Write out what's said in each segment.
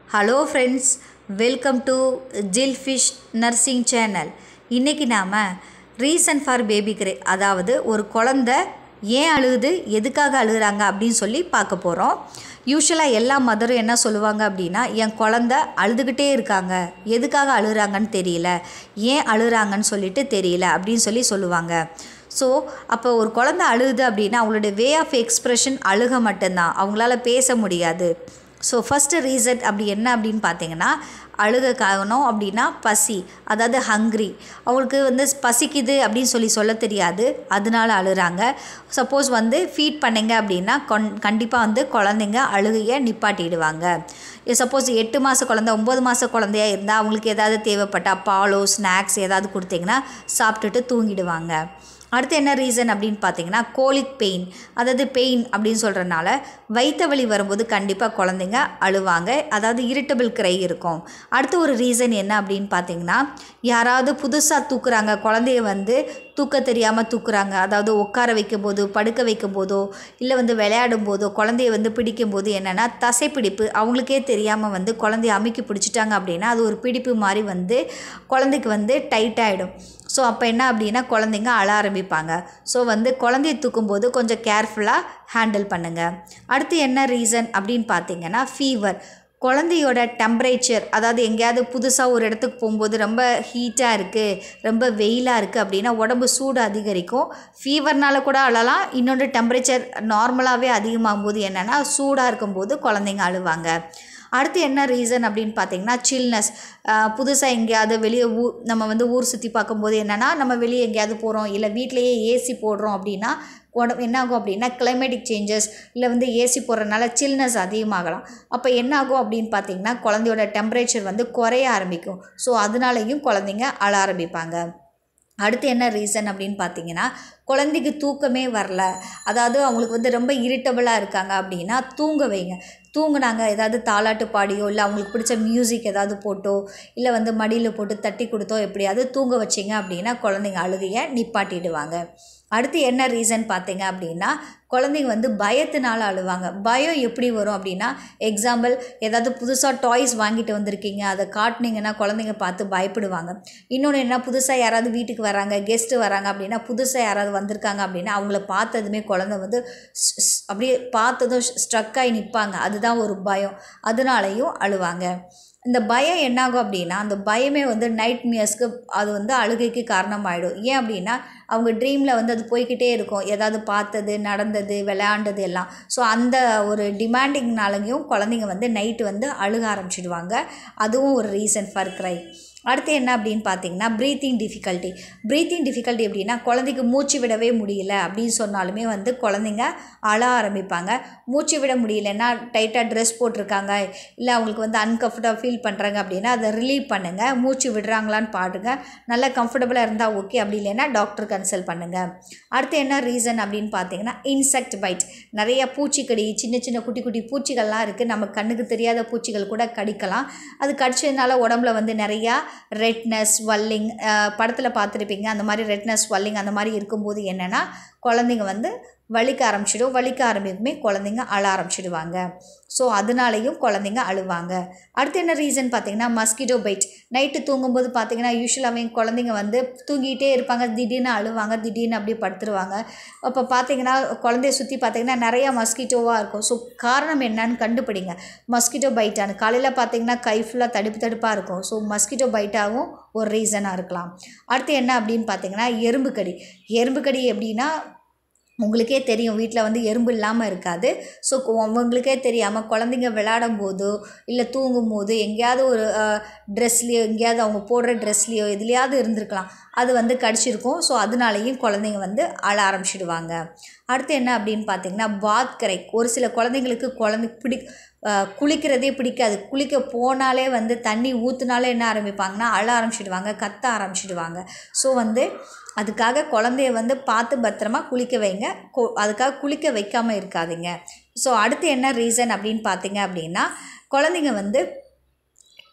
hello friends welcome to Jil fish nursing channel இன்றைக்கி நாம் reason for baby grey அதாவது ஒரு குழந்த ஏன் அழுகுது எதுக்காக அழுகுறாங்க அப்படின்னு சொல்லி பார்க்க போகிறோம் யூஸ்வலாக எல்லா மதரும் என்ன சொல்லுவாங்க அப்படின்னா என் குழந்த அழுதுகிட்டே இருக்காங்க எதுக்காக அழுகுறாங்கன்னு தெரியல ஏன் அழுகுறாங்கன்னு சொல்லிட்டு தெரியல அப்படின்னு சொல்லி சொல்லுவாங்க ஸோ அப்போ ஒரு குழந்த அழுகுது அப்படின்னா அவங்களுடைய வே ஆஃப் எக்ஸ்ப்ரெஷன் அழுக மட்டும்தான் அவங்களால பேச முடியாது ஸோ ஃபஸ்ட்டு ரீசன் அப்படி என்ன அப்படின்னு பார்த்தீங்கன்னா அழுக காரணம் அப்படின்னா பசி அதாவது ஹங்க்ரி அவங்களுக்கு வந்து பசிக்குது அப்படின்னு சொல்லி சொல்ல தெரியாது அதனால அழுகிறாங்க சப்போஸ் வந்து ஃபீட் பண்ணிங்க அப்படின்னா கொன் கண்டிப்பாக வந்து குழந்தைங்க அழுகையை நிப்பாட்டிடுவாங்க சப்போஸ் எட்டு மாத குழந்த ஒம்பது மாத குழந்தையா இருந்தால் அவங்களுக்கு ஏதாவது தேவைப்பட்டால் பாலோ ஸ்நாக்ஸ் ஏதாவது கொடுத்தீங்கன்னா சாப்பிட்டுட்டு தூங்கிடுவாங்க அடுத்து என்ன ரீசன் அப்படின்னு பார்த்தீங்கன்னா கோலிக் பெயின் அதாவது பெயின் அப்படின்னு சொல்கிறனால வயிற்று வலி வரும்போது கண்டிப்பாக குழந்தைங்க அழுவாங்க அதாவது இரிட்டபிள் கிரை இருக்கும் அடுத்து ஒரு ரீசன் என்ன அப்படின்னு பார்த்தீங்கன்னா யாராவது புதுசாக தூக்குறாங்க குழந்தைய வந்து தூக்க தெரியாமல் தூக்குறாங்க அதாவது உட்கார வைக்கும் போது படுக்க வைக்கும் போதோ இல்லை வந்து விளையாடும் போதோ குழந்தைய வந்து பிடிக்கும் போது என்னென்னா தசைப்பிடிப்பு அவங்களுக்கே தெரியாமல் வந்து குழந்தைய அமுக்கி பிடிச்சிட்டாங்க அப்படின்னா அது ஒரு பிடிப்பு மாதிரி வந்து குழந்தைக்கு வந்து டைட் ஆகிடும் ஸோ அப்போ என்ன அப்படின்னா குழந்தைங்க அழ ஆரம்பிப்பாங்க ஸோ வந்து குழந்தைய தூக்கும்போது கொஞ்சம் கேர்ஃபுல்லாக ஹேண்டில் பண்ணுங்கள் அடுத்து என்ன ரீசன் அப்படின்னு பார்த்தீங்கன்னா ஃபீவர் குழந்தையோட டெம்பரேச்சர் அதாவது எங்கேயாவது புதுசாக ஒரு இடத்துக்கு போகும்போது ரொம்ப ஹீட்டாக இருக்குது ரொம்ப வெயிலாக இருக்குது அப்படின்னா உடம்பு சூடு அதிகரிக்கும் ஃபீவர்னால கூட அழலாம் இன்னொன்று டெம்பரேச்சர் நார்மலாகவே அதிகமாகும் போது என்னென்னா சூடாக இருக்கும்போது குழந்தைங்க அழுவாங்க அடுத்து என்ன ரீசன் அப்படின்னு பார்த்தீங்கன்னா சில்னஸ் புதுசாக எங்கேயாவது வெளியே ஊர் நம்ம வந்து ஊர் சுற்றி பார்க்கும்போது என்னென்னா நம்ம வெளியே எங்கேயாவது போகிறோம் இல்லை வீட்டிலையே ஏசி போடுறோம் அப்படின்னா உடம்பு என்ன ஆகும் அப்படின்னா கிளைமேட்டிக் சேஞ்சஸ் இல்லை வந்து ஏசி போடுறதுனால சில்னஸ் அதிகமாகலாம் அப்போ என்ன ஆகும் அப்படின்னு பார்த்தீங்கன்னா குழந்தையோட டெம்பரேச்சர் வந்து குறைய ஆரம்பிக்கும் ஸோ அதனாலையும் குழந்தைங்க அழ ஆரம்பிப்பாங்க அடுத்து என்ன ரீசன் அப்படின்னு பார்த்தீங்கன்னா குழந்தைக்கு தூக்கமே வரல அதாவது அவங்களுக்கு வந்து ரொம்ப இரிட்டபிளாக இருக்காங்க அப்படின்னா தூங்க வைங்க தூங்குனாங்க ஏதாவது தாலாட்டு பாடியோ இல்லை அவங்களுக்கு பிடிச்ச மியூசிக் ஏதாவது போட்டோ இல்லை வந்து மடியில் போட்டு தட்டி கொடுத்தோ எப்படியாவது தூங்க வச்சிங்க அப்படின்னா குழந்தைங்க அழுகையை நிப்பாட்டிடுவாங்க அடுத்து என்ன ரீசன் பார்த்தீங்க அப்படின்னா குழந்தைங்க வந்து பயத்தினால அழுவாங்க பயம் எப்படி வரும் அப்படின்னா எக்ஸாம்பிள் ஏதாவது புதுசாக டாய்ஸ் வாங்கிட்டு வந்திருக்கீங்க அதை காட்டினீங்கன்னா குழந்தைங்க பார்த்து பயப்படுவாங்க இன்னொன்று என்ன புதுசாக யாராவது வீட்டுக்கு வராங்க கெஸ்ட்டு வராங்க அப்படின்னா புதுசாக யாராவது வந்திருக்காங்க அப்படின்னா அவங்கள பார்த்ததுமே குழந்தை வந்து அப்படியே பார்த்ததும் ஸ்ட்ரக் ஆகி நிற்பாங்க அதுதான் ஒரு பயம் அதனாலையும் அழுவாங்க இந்த பயம் என்னாகும் அப்படின்னா அந்த பயமே வந்து நைட் மியர்ஸ்க்கு அது வந்து அழுகைக்கு காரணமாயிடும் ஏன் அப்படின்னா அவங்க ட்ரீமில் வந்து அது போய்கிட்டே இருக்கும் ஏதாவது பார்த்தது நடந்தது விளையாண்டது எல்லாம் ஸோ அந்த ஒரு டிமாண்டிங்னாலையும் குழந்தைங்க வந்து நைட்டு வந்து அழுக ஆரம்பிச்சிடுவாங்க அதுவும் ஒரு ரீசன் ஃபார் க்ரை அடுத்து என்ன அப்படின்னு பார்த்தீங்கன்னா ப்ரீத்திங் டிஃபிகல்ட்டி ப்ரீத்திங் டிஃபிகல்ட்டி எப்படின்னா குழந்தைக்கு மூச்சு விடவே முடியல அப்படின்னு சொன்னாலுமே வந்து குழந்தைங்க அழ ஆரம்பிப்பாங்க மூச்சு விட முடியலன்னா டைட்டாக ட்ரெஸ் போட்டிருக்காங்க இல்லை அவங்களுக்கு வந்து அன்கம்ஃபர்டபுள் ஃபீல் பண்ணுறாங்க அப்படின்னா அதை ரிலீவ் பண்ணுங்கள் மூச்சு விடுறாங்களான்னு பாருங்க நல்லா கம்ஃபர்டபுளாக இருந்தால் ஓகே அப்படி இல்லைன்னா டாக்டர் கன்சல்ட் பண்ணுங்கள் அடுத்து என்ன ரீசன் அப்படின்னு பார்த்தீங்கன்னா இன்செக்ட் பைட் நிறைய பூச்சிக்கடி சின்ன சின்ன குட்டி குட்டி பூச்சிகள்லாம் இருக்குது நம்ம கண்ணுக்கு தெரியாத பூச்சிகள் கூட கடிக்கலாம் அது கடிச்சதுனால உடம்புல வந்து நிறையா ரெட்னஸ் ஸ்வல்லிங் படத்தில் பார்த்துருப்பீங்க அந்த மாதிரி ரெட்னஸ் ஸ்வல்லிங் அந்த மாதிரி இருக்கும்போது என்னென்னா குழந்தைங்க வந்து வலிக்க ஆரம்பிச்சிடும் வலிக்க ஆரம்பிக்குமே குழந்தைங்க அழ ஆரம்பிச்சிடுவாங்க ஸோ அதனாலையும் குழந்தைங்க அழுவாங்க அடுத்து என்ன ரீசன் பார்த்தீங்கன்னா மஸ்கிட்டோ பைட் நைட்டு தூங்கும்போது பார்த்தீங்கன்னா யூஸ்வலாகவே குழந்தைங்க வந்து தூங்கிட்டே இருப்பாங்க திடீர்னு அழுவாங்க திடீர்னு அப்படியே படுத்துருவாங்க அப்போ பார்த்தீங்கன்னா குழந்தைய சுற்றி பார்த்தீங்கன்னா நிறையா மஸ்கிட்டோவாக இருக்கும் ஸோ காரணம் என்னன்னு கண்டுபிடிங்க மஸ்கிட்டோ பைட்டானு காலையில் பார்த்தீங்கன்னா கை ஃபுல்லாக தடுப்பு தடுப்பாக இருக்கும் ஸோ மஸ்கிட்டோ பைட்டாகவும் ஒரு ரீசனாக இருக்கலாம் அடுத்து என்ன அப்படின்னு பார்த்தீங்கன்னா எறும்பு கடி எறும்பு கடி எப்படின்னா உங்களுக்கே தெரியும் வீட்டில் வந்து எறும்பு இல்லாமல் இருக்காது ஸோ உங்களுக்கே தெரியாமல் குழந்தைங்க விளையாடும் போதோ இல்லை தூங்கும் போது எங்கேயாவது ஒரு ட்ரெஸ்லேயோ எங்கேயாவது அவங்க போடுற ட்ரெஸ்லேயோ எதுலேயாவது இருந்திருக்கலாம் அது வந்து கடிச்சிருக்கும் ஸோ அதனாலேயும் குழந்தைங்க வந்து அழ ஆரம்பிச்சிடுவாங்க அடுத்து என்ன அப்படின்னு பார்த்தீங்கன்னா பாத் கரை ஒரு சில குழந்தைங்களுக்கு குழந்தை பிடி குளிக்கிறதே பிடிக்காது குளிக்க போனாலே வந்து தண்ணி ஊற்றுனாலே என்ன ஆரம்பிப்பாங்கன்னா அழ ஆரம்பிச்சிடுவாங்க கத்த ஆரம்பிச்சிடுவாங்க ஸோ வந்து அதுக்காக குழந்தைய வந்து பார்த்து பத்திரமா குளிக்க வைங்க அதுக்காக குளிக்க வைக்காமல் இருக்காதீங்க ஸோ அடுத்து என்ன ரீசன் அப்படின்னு பார்த்தீங்க அப்படின்னா குழந்தைங்க வந்து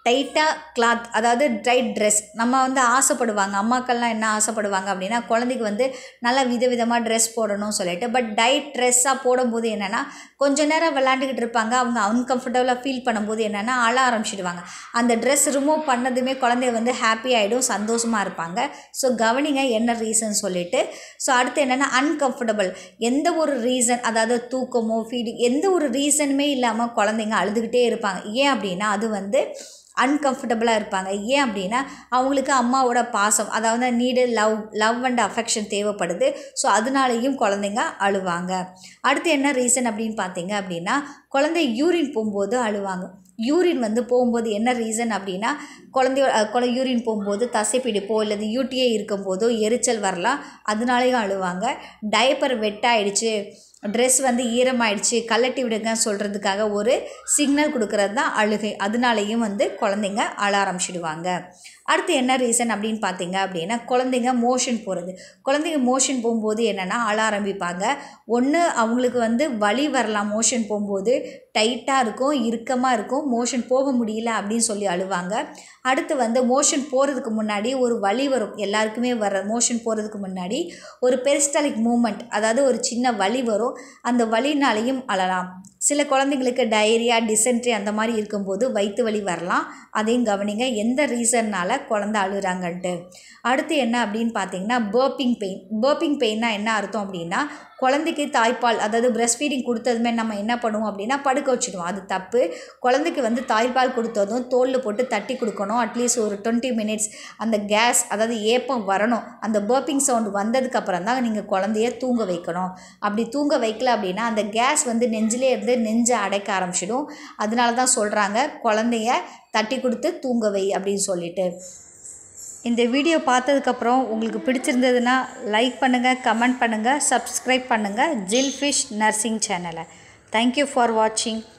டைட்டாக கிளாத் அதாவது டைட் ட்ரெஸ் நம்ம வந்து ஆசைப்படுவாங்க அம்மாக்கள்லாம் என்ன ஆசைப்படுவாங்க அப்படின்னா குழந்தைக்கு வந்து நல்லா விதவிதமாக ட்ரெஸ் போடணும்னு சொல்லிட்டு பட் டைட் ட்ரெஸ்ஸாக போடும்போது என்னென்னா கொஞ்ச நேரம் விளாண்டுக்கிட்டு இருப்பாங்க அவங்க அன்கம்ஃபர்டபுளாக ஃபீல் பண்ணும்போது என்னென்னா அழ ஆரம்பிச்சிடுவாங்க அந்த ட்ரெஸ் ரிமூவ் பண்ணதுமே குழந்தைய வந்து ஹாப்பி ஆகிடும் சந்தோஷமாக இருப்பாங்க ஸோ கவனிங்க என்ன ரீசன் சொல்லிட்டு ஸோ அடுத்து என்னென்னா அன்கம்ஃபர்டபுள் எந்த ஒரு ரீசன் அதாவது தூக்கமோ ஃபீடிங் எந்த ஒரு ரீசனுமே இல்லாமல் குழந்தைங்க அழுதுகிட்டே இருப்பாங்க ஏன் அப்படின்னா அது வந்து அன்கம்ஃபர்டபுளாக இருப்பாங்க ஏன் அப்படின்னா அவங்களுக்கு அம்மாவோட பாசம் அதாவது need love love and affection தேவைப்படுது ஸோ அதனாலேயும் குழந்தைங்க அழுவாங்க அடுத்து என்ன ரீசன் அப்படின்னு பார்த்தீங்க அப்படின்னா குழந்தை யூரின் போகும்போது அழுவாங்க யூரின் வந்து போகும்போது என்ன ரீசன் அப்படின்னா குழந்தைய அஹ், குழந்தை யூரின் போகும்போது தசைப்பிடிப்போ இல்லது யூடிஏ இருக்கும்போதோ எரிச்சல் வரலாம் அதனாலேயும் அழுவாங்க டைப்பர் வெட்டாயிடுச்சு ட்ரெஸ் வந்து ஈரமாயிடுச்சு கலட்டி விடுங்க சொல்கிறதுக்காக ஒரு சிக்னல் கொடுக்கறது தான் அழுகை அதனாலேயும் வந்து குழந்தைங்க அழ ஆரம்பிச்சிடுவாங்க அடுத்து என்ன ரீசன் அப்படின்னு பார்த்தீங்க அப்படின்னா குழந்தைங்க மோஷன் போகிறது குழந்தைங்க மோஷன் போகும்போது என்னென்னா அழ ஆரம்பிப்பாங்க ஒன்று அவங்களுக்கு வந்து வலி வரலாம் மோஷன் போகும்போது டைட்டாக இருக்கும் இறுக்கமாக இருக்கும் மோஷன் போக முடியல அப்படின்னு சொல்லி அழுவாங்க அடுத்து வந்து மோஷன் போகிறதுக்கு முன்னாடி ஒரு வலி வரும் எல்லாருக்குமே வர மோஷன் போகிறதுக்கு முன்னாடி ஒரு பெரிஸ்டாலிக் மூமெண்ட் அதாவது ஒரு சின்ன வலி வரும் அந்த வலினாலையும் அழலாம் சில குழந்தைங்களுக்கு டயரியா டிசென்ட்ரி அந்த மாதிரி இருக்கும்போது வயிற்று வலி வரலாம் அதையும் கவனிங்க எந்த ரீசன்னால் குழந்தை அழுறாங்கன்ட்டு அடுத்து என்ன அப்படின்னு பார்த்தீங்கன்னா பர்பிங் பெயின் பர்பிங் பெயின்னா என்ன அர்த்தம் அப்படின்னா குழந்தைக்கு தாய்ப்பால் அதாவது பிரஸ்ட் ஃபீடிங் கொடுத்ததுமே நம்ம என்ன பண்ணுவோம் அப்படின்னா படுக்க வச்சுடுவோம் அது தப்பு குழந்தைக்கு வந்து தாய்ப்பால் கொடுத்ததும் தோலில் போட்டு தட்டி கொடுக்கணும் அட்லீஸ்ட் ஒரு டுவெண்ட்டி மினிட்ஸ் அந்த கேஸ் அதாவது ஏப்பம் வரணும் அந்த பர்பிங் சவுண்ட் வந்ததுக்கப்புறம் தான் நீங்கள் குழந்தைய தூங்க வைக்கணும் அப்படி தூங்க வைக்கல அப்படின்னா அந்த கேஸ் வந்து நெஞ்சிலே இருந்து நெஞ்சை அடைக்க ஆரம்பிச்சிடும் அதனால தான் சொல்கிறாங்க குழந்தைய தட்டி கொடுத்து தூங்க வை அப்படின்னு சொல்லிட்டு இந்த வீடியோ பார்த்ததுக்கப்புறம் உங்களுக்கு பிடிச்சிருந்ததுன்னா லைக் பண்ணுங்கள் கமெண்ட் பண்ணுங்கள் சப்ஸ்கிரைப் பண்ணுங்கள் ஜில் ஃபிஷ் நர்சிங் சேனலை தேங்க்யூ ஃபார் வாட்சிங்